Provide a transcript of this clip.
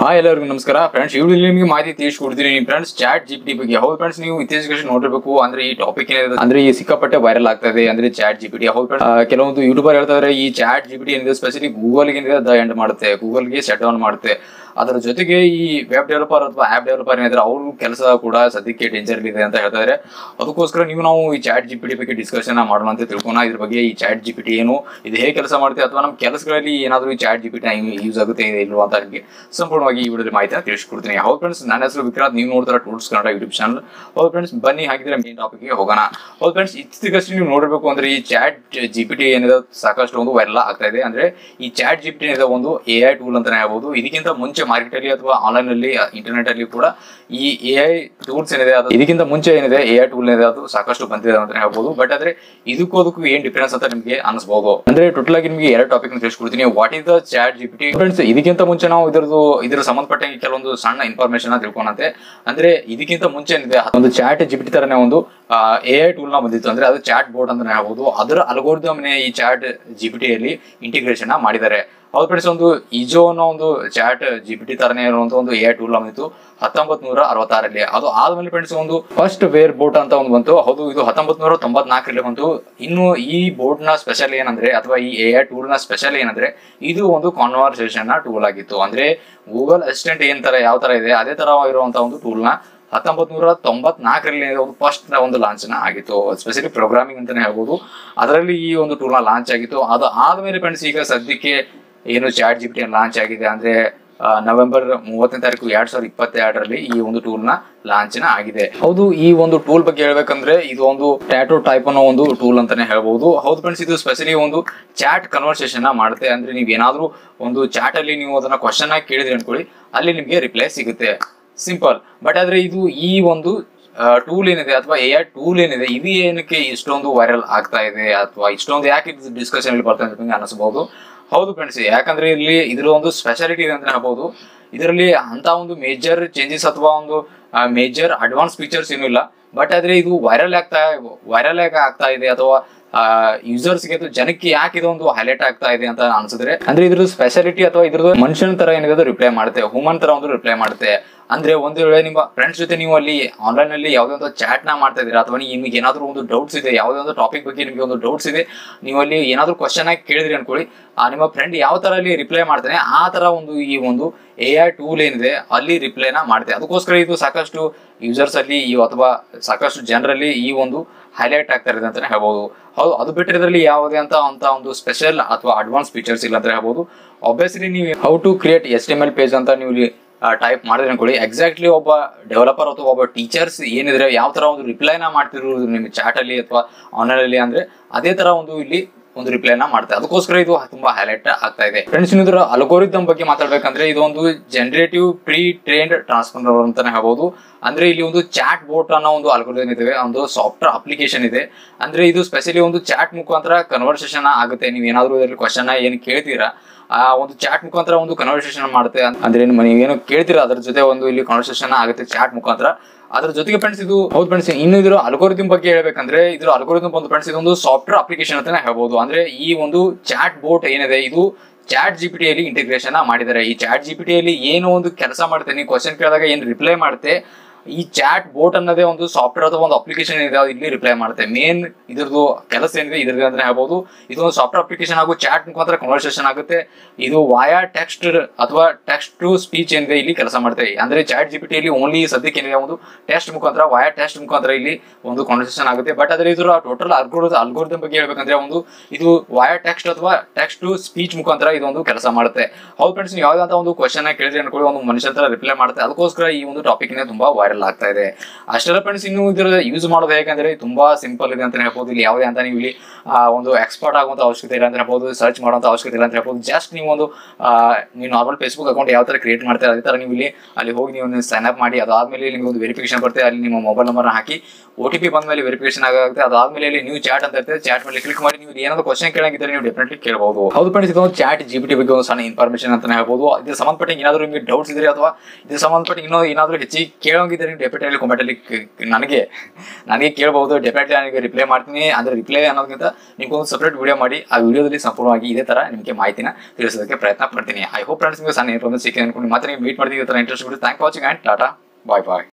hi ಎಲ್ಲರಿಗೂ ನಮಸ್ಕಾರ friends ಇವ್ರು ನಿಮಗೆ ಮಾಹಿತಿ ತಿಳಿಸ್ಕೊಡ್ತೀನಿ ಫ್ರೆಂಡ್ಸ್ ಚಾಟ್ ಜಿ ಪಿ ಬಗ್ಗೆ ಹೌದು ಫ್ರೆಂಡ್ಸ್ ನೀವು ಇತ್ತೀಚೆಗೆ ನೋಡಿರ್ಬೇಕು ಅಂದ್ರೆ ಈ ಟಾಪಿಕ್ ಏನಿದೆ ಅಂದ್ರೆ ಈ ಸಿಕ್ಕಾಪಟ್ಟೆ ವೈರಲ್ ಆಗ್ತಾ ಇದೆ ಅಂದ್ರೆ ಚಾಟ್ ಜಿ ಪಿ ಟಿ ಹೌದು friends, ಆ, ಕೆಲವೊಂದು ಯೂಟ್ಯೂಬರ್ ಹೇಳ್ತಾ ಇದಾರೆ ಈ ಚಾಟ್ ಜಿ ಪಿ ಟಿ ಏನಿದೆ ಸ್ಪೆಷಲಿ ಗೂಗಲ್ಗೆ ಏನಿದೆ ದ ಎಂಡ್ ಮಾಡುತ್ತೆ ಗೂಗಲ್ಗೆ ಶಟ್ ಡೌನ್ ಮಾಡುತ್ತೆ ಅದರ ಜೊತೆಗೆ ಈ ವೆಬ್ ಡೆವಲಪರ್ ಅಥವಾ ಆಪ್ ಡೆವಲಪರ್ ಏನಿದ್ರೆ ಅವ್ರ ಕೆಲಸ ಕೂಡ ಸದ್ಯಕ್ಕೆ ಡೇಂಜರ್ ಇದೆ ಅಂತ ಹೇಳ್ತಾ ಇದ್ದಾರೆ ಅದಕ್ಕೋಸ್ಕರ ನೀವು ನಾವು ಈ ಚಾಟ್ ಜಿ ಪಿ ಟಿ ಬಗ್ಗೆ ಡಿಸ್ಕಷನ್ ಮಾಡೋಣ ಅಂತ ತಿಳ್ಕೊಣ ಇದ್ರ ಬಗ್ಗೆ ಈ ಚಾಟ್ ಜಿ ಪಿ ಟಿ ಏನು ಇದು ಹೇಗೆ ಕೆಲಸ ಮಾಡುತ್ತೆ ಅಥವಾ ನಮ್ಮ ಕೆಲಸಗಳಲ್ಲಿ ಏನಾದರೂ ಈ Chat G P T use ಆಗುತ್ತೆ ಇಲ್ವಾ ಅಂತ ನಿಮಗೆ ಸಂಪೂರ್ಣವಾಗಿ ಈ ವಿಡಿಯೋದಲ್ಲಿ ಮಾಹಿತಿ ತಿಳಿಸ್ಕೊಡ್ತೀನಿ ಹೌದು ಫ್ರೆಂಡ್ಸ್ ನನ್ನ ಹೆಸರು ವಿಕ್ರಾಂತ್ ನೀವು ನೋಡ್ತಾರ ಟೂಲ್ಸ್ ಕನ್ನಡ ಯೂಟ್ಯೂಬ್ ಚಾನಲ್ ಹೌದು ಫ್ರೆಂಡ್ಸ್ ಬನ್ನಿ ಹಾಗಿದ್ರೆ ಮೇನ್ ಟಾಪಿಕ್ಗೆ ಹೋಗೋಣ ಹೌದು ಫ್ರೆಂಡ್ಸ್ ಇತ್ತೀಚೆಗಷ್ಟೇ ನೀವು ನೋಡಿರ್ಬೇಕು ಅಂದ್ರೆ ಈ ಚಾಟ್ ಜಿ ಪಿ ಟಿ ಏನಿದೆ ಸಾಕಷ್ಟು ಒಂದು ವೈರಲ್ ಆಗ್ತಾ ಇದೆ ಅಂದ್ರೆ ಈ ಚಾಟ್ ಜಿ ಪಿ ಟಿ ಏನಿದೆ ಒಂದು ಎ ಐ ಟೂಲ್ ಅಂತಾನೆ ಹೇಳ್ಬೋದು ಇದಕ್ಕಿಂತ ಮುಂಚೆ ಮಾರ್ಕೆಟ್ ಅಲ್ಲಿ ಅಥವಾ ಆನ್ಲೈನ್ ಅಲ್ಲಿ ಇಂಟರ್ನೆಟ್ ಅಲ್ಲಿ ಕೂಡ ಈ ಎ ಐ ಟೂಲ್ಸ್ ಏನಿದೆ ಅದು ಇದಕ್ಕಿಂತ ಮುಂಚೆ ಏನಿದೆ ಎ ಐ ಟೂಲ್ ಏನಿದೆ ಅದು ಸಾಕಷ್ಟು ಬಂದಿದೆ ಅಂತ ಹೇಳ್ಬೋದು ಬಟ್ ಆದ್ರೆ ಇದಕ್ಕೂ ಅದಕ್ಕೂ ಏನ್ ಡಿಫರೆನ್ಸ್ ಅಂತ ನಿಮಗೆ ಅನಿಸಬಹುದು ಅಂದ್ರೆ ಟೋಟಲ್ ಆಗಿ ನಿಮಗೆ ಎರಡು ಟಾಪಿಕ್ ತಿಳಿಸ್ಕೊಡ್ತೀನಿ what is the Chat G P T friends ಇದಕ್ಕಿಂತ ಮುಂಚೆ ನಾವು ಇದರದ್ದು ಇದರ ಸಂಬಂಧಪಟ್ಟಂಗೆ ಕೆಲವೊಂದು ಸಣ್ಣ ಇನ್ಫಾರ್ಮೇಶನ್ ತಿಳ್ಕೊಂಡಂತೆ ಅಂದ್ರೆ ಇದಕ್ಕಿಂತ ಮುಂಚೆ ಏನಿದೆ ಒಂದು ಚಾಟ್ ಜಿ ಪಿ ಟಿ ತರನೇ ಒಂದು ಎ ಐ ಟೂಲ್ ನ ಬಂದಿತ್ತು ಅಂದ್ರೆ ಅದು ಚಾಟ್ ಬೋರ್ಡ್ ಅಂತಾನೆ ಹೇಳ್ಬೋದು ಅದರ ಅಲ್ಗೋರಿದಮ್ನೇ ಈ ಚಾಟ್ ಜಿ ಪಿ ಟಿಯಲ್ಲಿ ಇಂಟಿಗ್ರೇಷನ್ ಮಾಡಿದ್ದಾರೆ ಹೌದು ಫ್ರೆಂಡ್ಸ್ ಒಂದು ಇಜೋ ಅನ್ನೋ ಒಂದು ಚಾಟ್ ಜಿ ಪಿ ಟಿ ತರನೇ ಇರುವಂತ ಒಂದು ಎ ಐ ಟೂಲ್ ಬಂದಿತ್ತು ಹತ್ತೊಂಬತ್ ನೂರ ಅರವತ್ತಾರಲ್ಲಿ ಅದು ಆದ್ಮೇಲೆ ಫ್ರೆಂಡ್ಸ್ ಒಂದು ಫಸ್ಟ್ ವೇರ್ ಬೋಟ್ ಅಂತ ಒಂದು ಬಂತು ಹೌದು ಇದು ಹತ್ತೊಂಬತ್ ನೂರ ತೊಂಬತ್ನಾಲ್ಕರಲ್ಲಿ ಬಂತು ಇನ್ನು ಈ ಬೋರ್ಡ್ ನ ಸ್ಪೆಷಲ್ ಏನಂದ್ರೆ ಅಥವಾ ಈ ಎ ಐ ಟೂಲ್ ನ ಸ್ಪೆಷಲ್ ಏನಂದ್ರೆ ಇದು ಒಂದು ಕಾನ್ವರ್ಸೇಷನ್ ಟೂಲ್ ಆಗಿತ್ತು ಅಂದ್ರೆ ಗೂಗಲ್ ಅಸಿಸ್ಟೆಂಟ್ ಏನ್ ತರ ಯಾವ ತರ ಇದೆ ಅದೇ ತರ ಇರುವಂತ ಒಂದು ಟೂಲ್ ನ ಹತ್ತೊಂಬತ್ ನೂರ ತೊಂಬತ್ನಾಲ್ಕರಲ್ಲಿ ಒಂದು ಫಸ್ಟ್ ಒಂದು ಲಾಂಚ್ ನ ಆಗಿತ್ತು ಸ್ಪೆಷಲಿ ಪ್ರೋಗ್ರಾಮಿಂಗ್ ಅಂತಾನೆ ಹೇಳ್ಬೋದು ಅದರಲ್ಲಿ ಈ ಒಂದು ಟೂಲ್ ನ ಲಾಂಚ್ ಆಗಿತ್ತು ಅದು ಆದ್ಮೇಲೆ ಫ್ರೆಂಡ್ಸ್ ಈಗ ಸದ್ಯಕ್ಕೆ ಏನು Chat G P T launch ಆಗಿದೆ ಅಂದ್ರೆ ಆ, ನವೆಂಬರ್ ಮೂವತ್ತನೇ ತಾರೀಕು ಎರಡ್ ಸಾವಿರದ ಇಪ್ಪತ್ತೆರಡರಲ್ಲಿ ಈ ಒಂದು ಟೂಲ್ ನ ಲಾಂಚ್ ನ ಆಗಿದೆ ಹೌದು ಈ ಒಂದು ಟೂಲ್ ಬಗ್ಗೆ ಹೇಳ್ಬೇಕಂದ್ರೆ ಇದು ಒಂದು ಟ್ಯಾಟೋ ಟೈಪ್ ಅನ್ನೋ ಒಂದು ಟೂಲ್ ಅಂತಾನೆ ಹೇಳ್ಬಹುದು ಹೌದು ಫ್ರೆಂಡ್ಸ್ ಇದು ಸ್ಪೆಷಲಿ ಒಂದು ಚಾಟ್ ಕನ್ವರ್ಸೇಷನ್ ನ ಮಾಡುತ್ತೆ ಅಂದ್ರೆ ನೀವು ಏನಾದ್ರೂ ಒಂದು ಚಾಟ್ ಅಲ್ಲಿ ನೀವು ಅದನ್ನ ಕ್ವಶನ್ ಆಗಿ ಕೇಳಿದ್ರಿ ಅನ್ಕೊಳ್ಳಿ ಅಲ್ಲಿ ನಿಮಗೆ ರಿಪ್ಲೈ ಸಿಗುತ್ತೆ ಸಿಂಪಲ್ ಬಟ್ ಆದ್ರೆ ಇದು ಈ ಒಂದು ಟೂಲ್ ಏನಿದೆ ಅಥವಾ ಎ ಐ ಟೂಲ್ ಏನಿದೆ ಇದು ಏನಕ್ಕೆ ಇಷ್ಟೊಂದು ವೈರಲ್ ಆಗ್ತಾ ಇದೆ ಅಥವಾ ಇಷ್ಟೊಂದು ಯಾಕೆ ಇದು ಡಿಸ್ಕಷನ್ ಅಲ್ಲಿ ಬರ್ತಾ ಇದೆ ಅಂತ ನಿಮ್ಗೆ ಅನಿಸಬಹುದು ಹೌದು ಫ್ರೆಂಡ್ಸ್ ಯಾಕಂದ್ರೆ ಇಲ್ಲಿ ಇದ್ರ ಒಂದು ಸ್ಪೆಷಾಲಿಟಿ ಇದೆ ಅಂತ ಹೇಳ್ಬೋದು ಇದರಲ್ಲಿ ಅಂತ ಒಂದು ಮೇಜರ್ ಚೇಂಜಸ್ ಅಥವಾ ಒಂದು ಮೇಜರ್ ಅಡ್ವಾನ್ಸ್ ಫೀಚರ್ಸ್ ಏನೂ ಇಲ್ಲ ಬಟ್ ಆದ್ರೆ ಇದು ವೈರಲ್ ಆಗ್ತಾ ವೈರಲ್ ಯಾಕೆ ಆಗ್ತಾ ಇದೆ ಅಥವಾ ಯೂಸರ್ಸ್ಗೆ ಅಥವಾ ಜನಕ್ಕೆ ಯಾಕೆ ಇದೊಂದು ಹೈಲೈಟ್ ಆಗ್ತಾ ಇದೆ ಅಂತ ಅನ್ಸಿದ್ರೆ ಅಂದ್ರೆ ಇದ್ರ ಸ್ಪೆಷಾಲಿಟಿ ಅಥವಾ ಇದ್ರದ್ದು ಮನುಷ್ಯನ ತರ ಏನಿದೆ ರಿಪ್ಲೈ ಮಾಡುತ್ತೆ ಹ್ಯೂಮನ್ ತರ ಒಂದು ರಿಪ್ಲೈ ಮಾಡುತ್ತೆ ಅಂದ್ರೆ ಒಂದು ವೇಳೆ ನಿಮ್ಮ ಫ್ರೆಂಡ್ಸ್ ಜೊತೆ ನೀವು ಅಲ್ಲಿ ಆನ್ಲೈನ್ ಅಲ್ಲಿ ಯಾವುದೇ ಒಂದು ಚಾಟ್ ನ ಮಾಡ್ತಾ ಇದ್ದೀರಾ ಅಥವಾ ನಿಮಗೆ ಏನಾದರೂ ಒಂದು ಡೌಟ್ಸ್ ಇದೆ ಯಾವುದೇ ಒಂದು ಟಾಪಿಕ್ ಬಗ್ಗೆ ನಿಮಗೆ ಒಂದು ಡೌಟ್ಸ್ ಇದೆ ನೀವು ಅಲ್ಲಿ ಏನಾದರೂ ಕ್ವಶನ್ ಆಗಿ ಕೇಳಿದ್ರಿ ಅನ್ಕೊಳ್ಳಿ ಆ ನಿಮ್ಮ ಫ್ರೆಂಡ್ ಯಾವ ತರ ಅಲ್ಲಿ ರಿಪ್ಲೈ ಮಾಡ್ತಾನೆ ಆ ತರ ಒಂದು ಈ ಒಂದು ಎ ಐ ಟೂಲ್ ಏನಿದೆ ಅಲ್ಲಿ ರಿಪ್ಲೈನ ಮಾಡುತ್ತೆ ಅದಕ್ಕೋಸ್ಕರ ಇದು ಸಾಕಷ್ಟು ಯೂಸರ್ಸ್ ಅಲ್ಲಿ ಈ ಅಥವಾ ಸಾಕಷ್ಟು ಜನರಲ್ಲಿ ಈ ಒಂದು ಹೈಲೈಟ್ ಆಗ್ತಾ ಇದೆ ಅಂತಾನೆ ಹೇಳ್ಬೋದು ಹೌದು ಅದು ಬಿಟ್ಟರೆ ಇದರಲ್ಲಿ ಯಾವುದೇ ಅಂತ ಅಂತ ಒಂದು ಸ್ಪೆಷಲ್ ಅಥವಾ ಅಡ್ವಾನ್ಸ್ ಫೀಚರ್ಸ್ ಇಲ್ಲ ಅಂತ ಹೇಳ್ಬೋದು ಆಬ್ವಿಯಸ್ಲಿ ನೀವು how to create S M L page ಅಂತ ನೀವು ಟೈಪ್ ಮಾಡಿದ್ರೆ ಅನ್ಕೊಳ್ಳಿ ಎಕ್ಸಾಕ್ಟ್ಲಿ ಒಬ್ಬ ಡೆವಲಪರ್ ಅಥವಾ ಒಬ್ಬ ಟೀಚರ್ಸ್ ಏನಿದ್ರೆ ಯಾವ ತರ ಒಂದು ರಿಪ್ಲೈನ ಮಾಡ್ತಿರೋದು ನಿಮ್ಮ ಚಾಟ್ ಅಲ್ಲಿ ಅಥವಾ ಆನ್ಲೈನ್ ಅಲ್ಲಿ ಅಂದ್ರೆ ಅದೇ ತರ ಒಂದು ಇಲ್ಲಿ ಒಂದು ರಿಪ್ಲೈನ ಮಾಡ್ತಾರೆ ಅದಕ್ಕೋಸ್ಕರ ಇದು ತುಂಬಾ ಹೈಲೈಟ್ ಆಗ್ತಾ ಇದೆ ಫ್ರೆಂಡ್ಸ್ ಇದರ ಅಲ್ಗೋರಿದಮ್ ಬಗ್ಗೆ ಮಾತಾಡ್ಬೇಕಂದ್ರೆ ಇದು ಒಂದು ಜನರೇಟಿವ್ ಪ್ರೀ ಟ್ರೈನ್ಡ್ ಟ್ರಾನ್ಸ್ಫಾರ್ಮರ್ ಅಂತಾನೆ ಹೇಳ್ಬೋದು ಅಂದ್ರೆ ಇಲ್ಲಿ ಒಂದು ಚಾಟ್ ಬೋಟ್ ಅನ್ನೋ ಒಂದು ಅಲ್ಗೋರಿದಮ್ ಇದೆ ಒಂದು ಸಾಫ್ಟ್ವೇರ್ ಅಪ್ಲಿಕೇಶನ್ ಇದೆ ಅಂದ್ರೆ ಇದು ಸ್ಪೆಷಲಿ ಒಂದು ಚಾಟ್ ಮುಖಾಂತರ ಕನ್ವರ್ಸೇಷನ್ ಆಗುತ್ತೆ ನೀವು ಏನಾದ್ರು ಇದರಲ್ಲಿ ಕ್ವಶನ್ ಏನು ಕೇಳ್ತೀರಾ ಆ ಒಂದು ಚಾಟ್ ಮುಖಾಂತರ ಒಂದು ಕನ್ವರ್ಸೇಷನ್ ಮಾಡುತ್ತೆ ಅಂದ್ರೆ ಏನು ನೀವೇನು ಕೇಳ್ತೀರಾ ಅದ್ರ ಜೊತೆ ಒಂದು ಇಲ್ಲಿ ಕನ್ವರ್ಸೇಷನ್ ಆಗುತ್ತೆ ಚಾಟ್ ಮುಖಾಂತರ ಅದ್ರ ಜೊತೆಗೆ ಫ್ರೆಂಡ್ಸ್ ಇದು ಹೌದು ಫ್ರೆಂಡ್ಸ್ ಇನ್ನು ಇದ್ರ ಅಲ್ಗೋರಿದಮ್ ಬಗ್ಗೆ ಹೇಳ್ಬೇಕಂದ್ರೆ ಇದ್ರ ಅಲ್ಗೋರಿದಮ್ ಬಂದು ಫ್ರೆಂಡ್ಸ್ ಇದೊಂದು ಸಾಫ್ಟ್ವೇರ್ ಅಪ್ಲಿಕೇಶನ್ ಅಂತಾನೆ ಹೇಳ್ಬೋದು ಅಂದ್ರೆ ಈ ಒಂದು ಚಾಟ್ ಬೋಟ್ ಏನಿದೆ ಇದು ಚಾಟ್ ಜಿ ಪಿ ಟಿಯಲ್ಲಿ ಇಂಟಿಗ್ರೇಷನ್ ಮಾಡಿದ್ದಾರೆ ಈ ಚಾಟ್ ಜಿ ಪಿ ಟಿಯಲ್ಲಿ ಏನು ಒಂದು ಕೆಲಸ ಮಾಡುತ್ತೆ ನೀವು ಕ್ವಶನ್ ಕೇಳಿದಾಗ ಏನು ರಿಪ್ಲೈ ಮಾಡುತ್ತೆ ಈ ಚಾಟ್ ಬೋಟ್ ಅನ್ನೋದೇ ಒಂದು ಸಾಫ್ಟ್ವೇರ್ ಅಥವಾ ಒಂದು ಅಪ್ಲಿಕೇಶನ್ ಏನಿದೆ ಅದು ಇಲ್ಲಿ ರಿಪ್ಲೈ ಮಾಡುತ್ತೆ ಮೇನ್ ಇದ್ರದ್ದು ಕೆಲಸ ಏನಿದೆ ಇದ್ರದ್ದು ಅಂದ್ರೆ ಹೇಳ್ಬೋದು ಇದು ಒಂದು ಸಾಫ್ಟ್ವೇರ್ ಅಪ್ಲಿಕೇಶನ್ ಹಾಗೂ ಚಾಟ್ ಮುಖಾಂತರ ಕನ್ವರ್ಸೇಷನ್ ಆಗುತ್ತೆ ಇದು ವಾಯಾ ಟೆಕ್ಸ್ಟ್ ಅಥವಾ ಟೆಕ್ಸ್ಟ್ ಟು ಸ್ಪೀಚ್ ಏನಿದೆ ಇಲ್ಲಿ ಕೆಲಸ ಮಾಡುತ್ತೆ ಅಂದ್ರೆ ಚಾಟ್ ಜಿ ಪಿ ಟಿಯಲ್ಲಿ ಓನ್ಲಿ ಸದ್ಯಕ್ಕೆ ಏನಿದೆ ಒಂದು ಟೆಸ್ಟ್ ಮುಖಾಂತರ ವಾಯಾ ಟೆಸ್ಟ್ ಮುಖಾಂತರ ಇಲ್ಲಿ ಒಂದು ಕಾನ್ವರ್ಸೇಷನ್ ಆಗುತ್ತೆ ಬಟ್ ಅದ್ರ ಇದ್ರ ಟೋಟಲ್ ಅಲ್ಗೋರಿದ ಅಲ್ಗೋರಿದಮ್ ಬಗ್ಗೆ ಹೇಳ್ಬೇಕಂದ್ರೆ ಒಂದು ಇದು ವಾಯಾ ಟೆಕ್ಸ್ಟ್ ಅಥವಾ ಟೆಕ್ಸ್ಟ್ ಟು ಸ್ಪೀಚ್ ಮುಖಾಂತರ ಇದೊಂದು ಕೆಲಸ ಮಾಡುತ್ತೆ ಹೌದು ಫ್ರೆಂಡ್ಸ್ ನೀವು ಯಾವ್ದಾದ ಒಂದು ಕ್ವಶನ್ ಕೇಳಿದ್ರೆ ಅನ್ಕೊಳ್ಳಿ ಒಂದು ಮನುಷ್ಯನ ತರ ರಿಪ್ಲೈ ಮಾಡುತ್ತೆ ಅದಕ್ಕೋಸ್ಕರ ಈ ಒಂದು ಟಾಪಿಕ್ ತುಂಬಾ ವೈರಲ್ ಆಗ್ತಾ ಇದೆ ಅಷ್ಟೆಲ್ಲ ಫ್ರೆಂಡ್ಸ್ ಇನ್ನು ಇದರ ಯೂಸ್ ಮಾಡೋದು ಹೇಗಂದ್ರೆ ತುಂಬಾ ಸಿಂಪಲ್ ಇದೆ ಅಂತ ಹೇಳ್ಬೋದು ಇಲ್ಲಿ ಯಾವುದೇ ಅಂತ ನೀವು ಇಲ್ಲಿ ಆ, ಒಂದು ಎಕ್ಸ್ಪರ್ಟ್ ಆಗುವಂತ ಅವಶ್ಯಕತೆ ಇಲ್ಲ ಅಂತ ಹೇಳ್ಬೋದು ಸರ್ಚ್ ಮಾಡುವಂತ ಅವಶ್ಯಕತೆ ಇಲ್ಲ ಅಂತ ಹೇಳ್ಬೋದು ಜಸ್ಟ್ ನೀವು ಒಂದು ಆ, ನೀವು ನಾರ್ಮಲ್ ಫೇಸ್ಬುಕ್ ಅಕೌಂಟ್ ಯಾವ ತರ ಕ್ರಿಯೇಟ್ ಮಾಡ್ತಾರೆ ಅದೇ ತರ ನೀವು ಇಲ್ಲಿ ಅಲ್ಲಿ ಹೋಗಿ ನೀವು ಸೈನ್ ಅಪ್ ಮಾಡಿ ಅದಾದ್ಮೇಲೆ ನಿಮಗೆ ಒಂದು ವೆರಿಫಿಕೇಶನ್ ಬರುತ್ತೆ ಅಲ್ಲಿ ನಿಮ್ಮ ಮೊಬೈಲ್ ನಂಬರ್ ಹಾಕಿ ಒ ಟಿ ಪಿ ಬಂದ್ಮೇಲೆ ವೆರಿಫಿಕೇಶನ್ ಆಗುತ್ತೆ ಅದಾದ್ಮೇಲೆ ಇಲ್ಲಿ ನೀವು ಚಾಟ್ ಅಂತ ಇರ್ತದೆ ಚಾಟ್ ಮೇಲೆ ಕ್ಲಿಕ್ ಮಾಡಿ ನೀವು ಏನಾದ್ರು ಕ್ವಶನ್ ಕೇಳಂಗಿದ್ರೆ ನೀವು ಡೆಫಿನೆಟ್ಲಿ ಕೇಳಬಹುದು ಹೌದು ಫ್ರೆಂಡ್ಸ್ ಇದೊಂದು ಚಾಟ್ ಜಿ ಟಿ ಬಗ್ಗೆ ಒಂದು ಸಣ್ಣ ಇನ್ಫಾರ್ಮೇಶನ್ ಅಂತಾನೆ ಹೇಳ್ಬೋದು ಇದಕ್ಕೆ ಸಂಬಂಧಪಟ್ಟ ಏನಾದ್ರು ನಿಮಗೆ ಡೌಟ್ಸ್ ಇದ್ರೆ ಅಥವಾ ಇದಕ್ಕೆ ಸಂಬಂಧಪಟ್ಟ ಇನ್ನೂ ಏನಾದ್ರು ಹೆಚ್ಚಿಗೆ ಕೇಳೋಂಗಿದ್ರೆ ಇದ್ರೆ ಡೆಫಿನೆಟ್ಲಿ ಕಾಮೆಂಟ್ ಅಲ್ಲಿ ಕ- ನನಗೆ ನನಗೆ ಕೇಳಬಹುದು ಡೆಫಿನೆಟ್ಲಿ ನನಗೆ ರಿಪ್ಲೈ ಮಾಡ್ತೀನಿ ಅಂದ್ರೆ ರಿಪ್ಲೈ ಅನ್ನೋದಕ್ಕಿಂತ ನಿಮ್ಗೊಂದು ಸಪ್ರೇಟ್ ವಿಡಿಯೋ ಮಾಡಿ ಆ ವಿಡಿಯೋದಲ್ಲಿ ಸಂಪೂರ್ಣವಾಗಿ ಇದೇ ತರ ನಿಮಗೆ ಮಾಹಿತಿನ ತಿಳಿಸೋದಕ್ಕೆ ಪ್ರಯತ್ನ ಪಡ್ತೀನಿ ಐ ಹೋಪ್ ಫ್ರೆಂಡ್ಸ್ ನಿಮಗೆ ಸಣ್ಣ ಇನ್ಫಾರ್ಮೇಷನ್ ಸಿಕ್ಕಿದೆ ಅನ್ಕೊಂಡು ಮತ್ತೆ ನೀವು ಮೀಟ್ ಮಾಡ್ತೀನಿ ಈ ತರ interest thank watching and tata bye bye